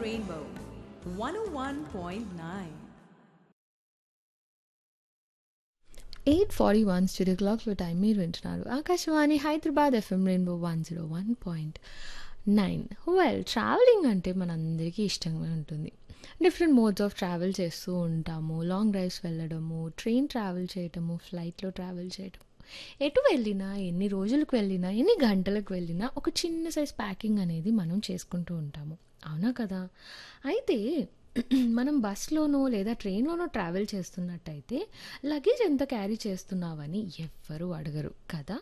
Rainbow 101.9. Eight forty one studio క్లాక్లో time మీరు వింటున్నారు Akashvani Hyderabad FM rainbow one zero one point nine well travelling అంటే మనందరికీ ఇష్టంగా ఉంటుంది డిఫరెంట్ మోడ్స్ ఆఫ్ ట్రావెల్ చేస్తూ ఉంటాము లాంగ్ డ్రైవ్స్ వెళ్ళడము ట్రైన్ ట్రావెల్ చేయటము ఫ్లైట్లో ట్రావెల్ చేయటం ఎటు వెళ్ళినా ఎన్ని రోజులకు వెళ్ళినా ఎన్ని గంటలకు వెళ్ళినా ఒక చిన్న సైజ్ ప్యాకింగ్ అనేది మనం చేసుకుంటూ ఉంటాము అవునా కదా అయితే మనం బస్లోనో లేదా ట్రైన్లోనో ట్రావెల్ చేస్తున్నట్టయితే లగేజ్ ఎంత క్యారీ చేస్తున్నావని ఎవ్వరూ అడగరు కదా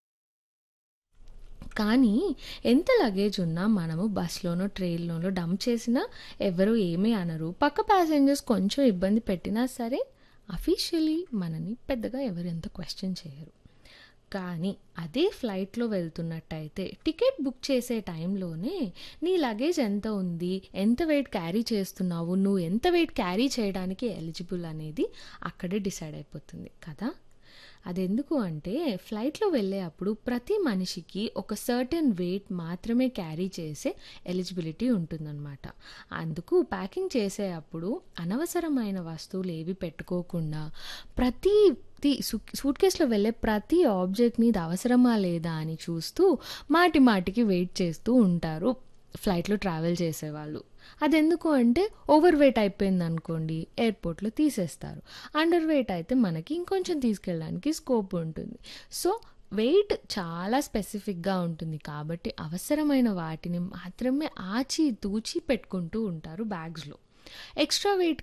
కానీ ఎంత లగేజ్ ఉన్నా మనము బస్లోనో ట్రైన్లోనో డంప్ చేసినా ఎవరు ఏమీ అనరు పక్క ప్యాసింజర్స్ కొంచెం ఇబ్బంది పెట్టినా సరే అఫీషియలీ మనని పెద్దగా ఎవరు ఎంత క్వశ్చన్ చేయరు కానీ అదే ఫ్లైట్లో వెళ్తున్నట్టయితే టికెట్ బుక్ చేసే టైంలోనే నీ లగేజ్ ఎంత ఉంది ఎంత వెయిట్ క్యారీ చేస్తున్నావు నువ్వు ఎంత వెయిట్ క్యారీ చేయడానికి ఎలిజిబుల్ అనేది అక్కడే డిసైడ్ అయిపోతుంది కదా అదెందుకు అంటే ఫ్లైట్లో వెళ్ళే అప్పుడు ప్రతి మనిషికి ఒక సర్టెన్ వెయిట్ మాత్రమే క్యారీ చేసే ఎలిజిబిలిటీ ఉంటుందన్నమాట అందుకు ప్యాకింగ్ చేసే అప్పుడు అనవసరమైన వస్తువులు ఏవి పెట్టుకోకుండా ప్రతి సూట్ కేసులో వెళ్ళే ప్రతి ఆబ్జెక్ట్ని ఇది అవసరమా లేదా అని చూస్తూ మాటి మాటికి వెయిట్ చేస్తూ ఉంటారు ఫ్లైట్లో ట్రావెల్ చేసేవాళ్ళు అదెందుకు అంటే ఓవర్ వెయిట్ అయిపోయింది అనుకోండి ఎయిర్పోర్ట్లో తీసేస్తారు అండర్ వెయిట్ అయితే మనకి ఇంకొంచెం తీసుకెళ్ళడానికి స్కోప్ ఉంటుంది సో వెయిట్ చాలా స్పెసిఫిక్గా ఉంటుంది కాబట్టి అవసరమైన వాటిని మాత్రమే ఆచి తూచి పెట్టుకుంటూ ఉంటారు బ్యాగ్స్లో ఎక్స్ట్రా వెయిట్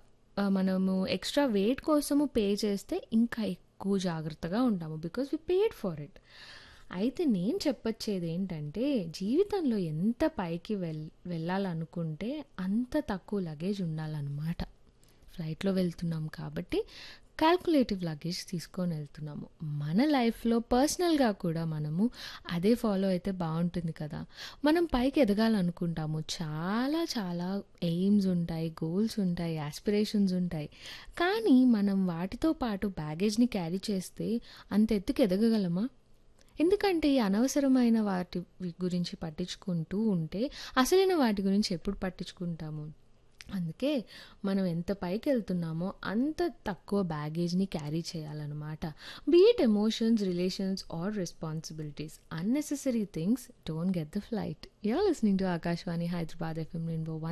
మనము ఎక్స్ట్రా వెయిట్ కోసము పే చేస్తే ఇంకా ఎక్కువ జాగ్రత్తగా ఉంటాము because we paid for it అయితే నేను చెప్పొచ్చేది ఏంటంటే జీవితంలో ఎంత పైకి వెల్ వెళ్ళాలనుకుంటే అంత తక్కువ లగేజ్ ఉండాలన్నమాట ఫ్లైట్లో వెళ్తున్నాం కాబట్టి క్యాల్కులేటివ్ లగేజ్ తీసుకొని వెళ్తున్నాము మన లైఫ్లో పర్సనల్గా కూడా మనము అదే ఫాలో అయితే బాగుంటుంది కదా మనం పైకి ఎదగాలనుకుంటాము చాలా చాలా ఎయిమ్స్ ఉంటాయి గోల్స్ ఉంటాయి యాస్పిరేషన్స్ ఉంటాయి కానీ మనం వాటితో పాటు బ్యాగేజ్ని క్యారీ చేస్తే అంత ఎత్తుకు ఎదగగలమా ఎందుకంటే ఈ అనవసరమైన వాటి గురించి పట్టించుకుంటూ ఉంటే అసలైన వాటి గురించి ఎప్పుడు పట్టించుకుంటాము అందుకే మనం ఎంత పైకి వెళ్తున్నామో అంత తక్కువ బ్యాగేజ్ని క్యారీ చేయాలన్నమాట be it emotions relations or responsibilities unnecessary things don't get the flight you're listening to Akashvani Hyderabad FM rainbow